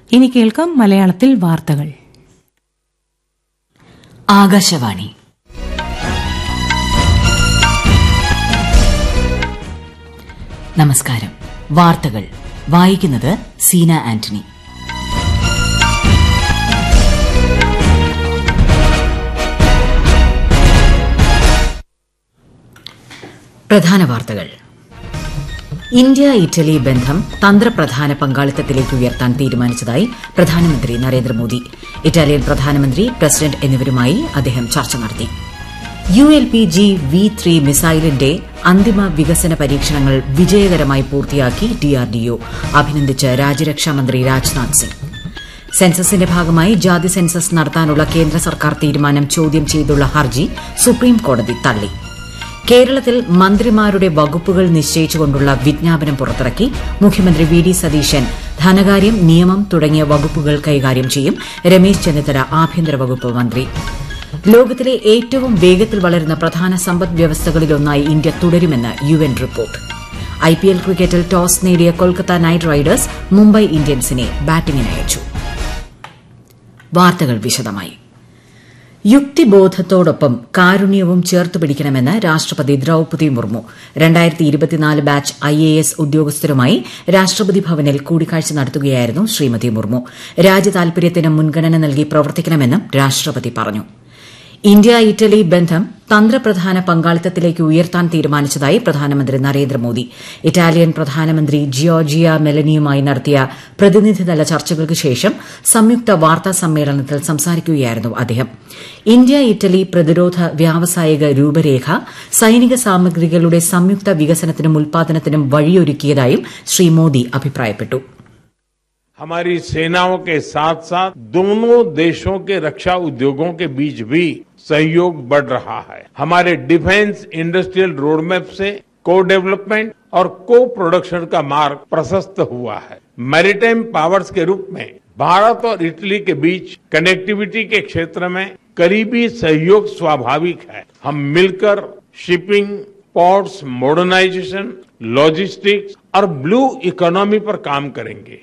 ഇനി കേൾക്കാം മലയാളത്തിൽ വാർത്തകൾ ആകാശവാണി നമസ്കാരം വാർത്തകൾ വായിക്കുന്നത് സീന ആന്റണി പ്രധാന വാർത്തകൾ ഇന്ത്യ ഇറ്റലി ബന്ധം തന്ത്രപ്രധാന പങ്കാളിത്തത്തിലേക്ക് ഉയർത്താൻ തീരുമാനിച്ചതായി പ്രധാനമന്ത്രി നരേന്ദ്രമോദി ഇറ്റാലിയൻ പ്രധാനമന്ത്രി പ്രസിഡന്റ് എന്നിവരുമായി അദ്ദേഹം ചർച്ച നടത്തി U L P G V three മിസൈലിന്റെ അന്തിമ വികസന പരീക്ഷണങ്ങൾ വിജയകരമായി പൂർത്തിയാക്കി ഡിആർഡിഒ അഭിനന്ദിച്ച് രാജ്യരക്ഷാമന്ത്രി രാജ്നാഥ് സിംഗ് സെൻസസിന്റെ ഭാഗമായി ജാതി സെൻസസ് നടത്താനുള്ള കേന്ദ്ര സർക്കാർ തീരുമാനം ചോദ്യം ചെയ്തുള്ള ഹർജി സുപ്രീം കോടതി തള്ളി കേരളത്തിൽ മന്ത്രിമാരുടെ വകുപ്പുകൾ നിശ്ചയിച്ചുകൊണ്ടുള്ള വിജ്ഞാപനം പുറത്തിറക്കി മുഖ്യമന്ത്രി വി ഡി സതീശൻ ധനകാര്യം നിയമം തുടങ്ങിയ വകുപ്പുകൾ കൈകാര്യം ചെയ്യും രമേശ് ചെന്നിത്തല ആഭ്യന്തര വകുപ്പ് മന്ത്രി ലോകത്തിലെ ഏറ്റവും വേഗത്തിൽ വളരുന്ന പ്രധാന സമ്പദ് വ്യവസ്ഥകളിലൊന്നായി ഇന്ത്യ തുടരുമെന്ന് യു എൻ റിപ്പോർട്ട് ഐപിഎൽ ക്രിക്കറ്റിൽ ടോസ് നേടിയ കൊൽക്കത്ത നൈറ്റ് റൈഡേഴ്സ് മുംബൈ ഇന്ത്യൻസിനെ ബാറ്റിംഗിനയച്ചു വാർത്തകൾ വിശദമായി യുക്തിബോധത്തോടൊപ്പം കാരുണ്യവും ചേർത്ത് പിടിക്കണമെന്ന് രാഷ്ട്രപതി ദ്രൌപതി മുർമു ബാച്ച് ഐഎഎസ് ഉദ്യോഗസ്ഥരുമായി രാഷ്ട്രപതി ഭവനിൽ കൂടിക്കാഴ്ച നടത്തുകയായിരുന്നു ശ്രീമതി മുർമു രാജ്യതാൽപര്യത്തിന് മുൻഗണന നൽകി പ്രവർത്തിക്കണമെന്നും രാഷ്ട്രപതി പറഞ്ഞു ഇന്ത്യ ഇറ്റലി ബന്ധം തന്ത്രപ്രധാന പങ്കാളിത്തത്തിലേക്ക് ഉയർത്താൻ തീരുമാനിച്ചതായി പ്രധാനമന്ത്രി നരേന്ദ്രമോദി ഇറ്റാലിയൻ പ്രധാനമന്ത്രി ജിയോർജിയ മെലനിയുമായി നടത്തിയ പ്രതിനിധിതല ചർച്ചകൾക്ക് ശേഷം സംയുക്ത വാർത്താ സമ്മേളനത്തിൽ സംസാരിക്കുകയായിരുന്നു അദ്ദേഹം ഇന്ത്യ ഇറ്റലി പ്രതിരോധ വ്യാവസായിക രൂപരേഖ സൈനിക സാമഗ്രികളുടെ സംയുക്ത വികസനത്തിനും ഉൽപാദനത്തിനും വഴിയൊരുക്കിയതായും ശ്രീ മോദി അഭിപ്രായപ്പെട്ടു हमारी सेनाओं के साथ साथ दोनों देशों के रक्षा उद्योगों के बीच भी सहयोग बढ़ रहा है हमारे डिफेंस इंडस्ट्रियल रोडमैप से को डेवलपमेंट और को प्रोडक्शन का मार्ग प्रशस्त हुआ है मैरीटाइम पावर्स के रूप में भारत और इटली के बीच कनेक्टिविटी के क्षेत्र में करीबी सहयोग स्वाभाविक है हम मिलकर शिपिंग पोर्ट्स मॉडर्नाइजेशन लॉजिस्टिक्स और ब्लू इकोनॉमी पर काम करेंगे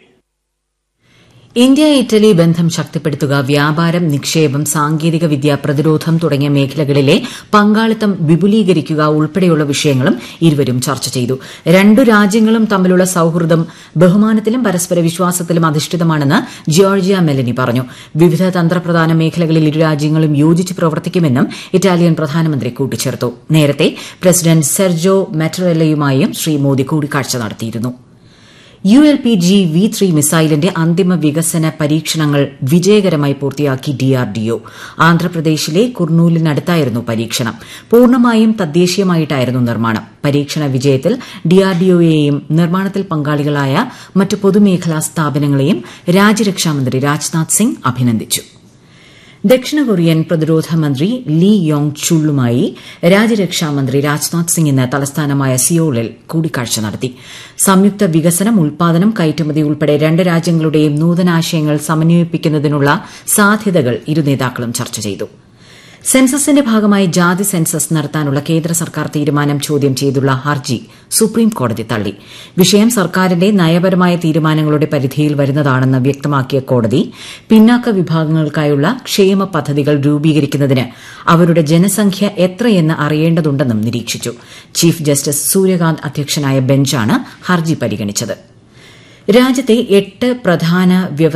ഇന്ത്യ ഇറ്റലി ബന്ധം ശക്തിപ്പെടുത്തുക വ്യാപാരം നിക്ഷേപം സാങ്കേതിക വിദ്യ പ്രതിരോധം തുടങ്ങിയ മേഖലകളിലെ പങ്കാളിത്തം വിപുലീകരിക്കുക ഉൾപ്പെടെയുള്ള വിഷയങ്ങളും ഇരുവരും ചർച്ച ചെയ്തു രണ്ടു രാജ്യങ്ങളും തമ്മിലുള്ള സൌഹൃദം ബഹുമാനത്തിലും പരസ്പര വിശ്വാസത്തിലും അധിഷ്ഠിതമാണെന്ന് ജിയോർജിയ മെലനി പറഞ്ഞു വിവിധ തന്ത്രപ്രധാന മേഖലകളിൽ ഇരു രാജ്യങ്ങളും യോജിച്ച് പ്രവർത്തിക്കുമെന്നും ഇറ്റാലിയൻ പ്രധാനമന്ത്രി കൂട്ടിച്ചേർത്തു നേരത്തെ പ്രസിഡന്റ് സെർജോ മെറ്ററെല്ലയുമായും ശ്രീ മോദി കൂടിക്കാഴ്ച നടത്തിയിരുന്നു U L P G V three മിസൈലിന്റെ അന്തിമ വികസന പരീക്ഷണങ്ങൾ വിജയകരമായി പൂർത്തിയാക്കി ഡിആർഡിഒ ആന്ധ്രാപ്രദേശിലെ കുർണൂലിനടുത്തായിരുന്നു പരീക്ഷണം പൂർണ്ണമായും തദ്ദേശീയമായിട്ടായിരുന്നു നിർമ്മാണം പരീക്ഷണ വിജയത്തിൽ ഡിആർഡിഒയെയും നിർമ്മാണത്തിൽ പങ്കാളികളായ മറ്റ് പൊതുമേഖലാ സ്ഥാപനങ്ങളെയും രാജ്യരക്ഷാമന്ത്രി രാജ്നാഥ് സിംഗ് അഭിനന്ദിച്ചു ദക്ഷിണ കൊറിയൻ പ്രതിരോധ മന്ത്രി ലീ യോങ് ചുള്ളുമായി രാജ്യരക്ഷാമന്ത്രി രാജ്നാഥ് സിംഗ് ഇന്ന് തലസ്ഥാനമായ സിയോളിൽ കൂടിക്കാഴ്ച നടത്തി സംയുക്ത വികസനം ഉൽപാദനം കയറ്റുമതി ഉൾപ്പെടെ രണ്ട് രാജ്യങ്ങളുടെയും നൂതനാശയങ്ങൾ സമന്വയിപ്പിക്കുന്നതിനുള്ള സാധ്യതകൾ ഇരു നേതാക്കളും ചർച്ച ചെയ്തു സെൻസസിന്റെ ഭാഗമായി ജാതി സെൻസസ് നടത്താനുള്ള കേന്ദ്ര സർക്കാർ തീരുമാനം ചോദ്യം ചെയ്തുള്ള ഹർജി സുപ്രീം കോടതി തള്ളി വിഷയം സർക്കാരിന്റെ നയപരമായ തീരുമാനങ്ങളുടെ പരിധിയിൽ വരുന്നതാണെന്ന് വ്യക്തമാക്കിയ കോടതി പിന്നാക്ക വിഭാഗങ്ങൾക്കായുള്ള ക്ഷേമ പദ്ധതികൾ രൂപീകരിക്കുന്നതിന് അവരുടെ ജനസംഖ്യ എത്രയെന്ന് അറിയേണ്ടതുണ്ടെന്നും നിരീക്ഷിച്ചു ചീഫ് ജസ്റ്റിസ് സൂര്യകാന്ത് അധ്യക്ഷനായ ബെഞ്ചാണ് ഹർജി പരിഗണിച്ചത് രാജ്യത്തെ എട്ട് പ്രധാന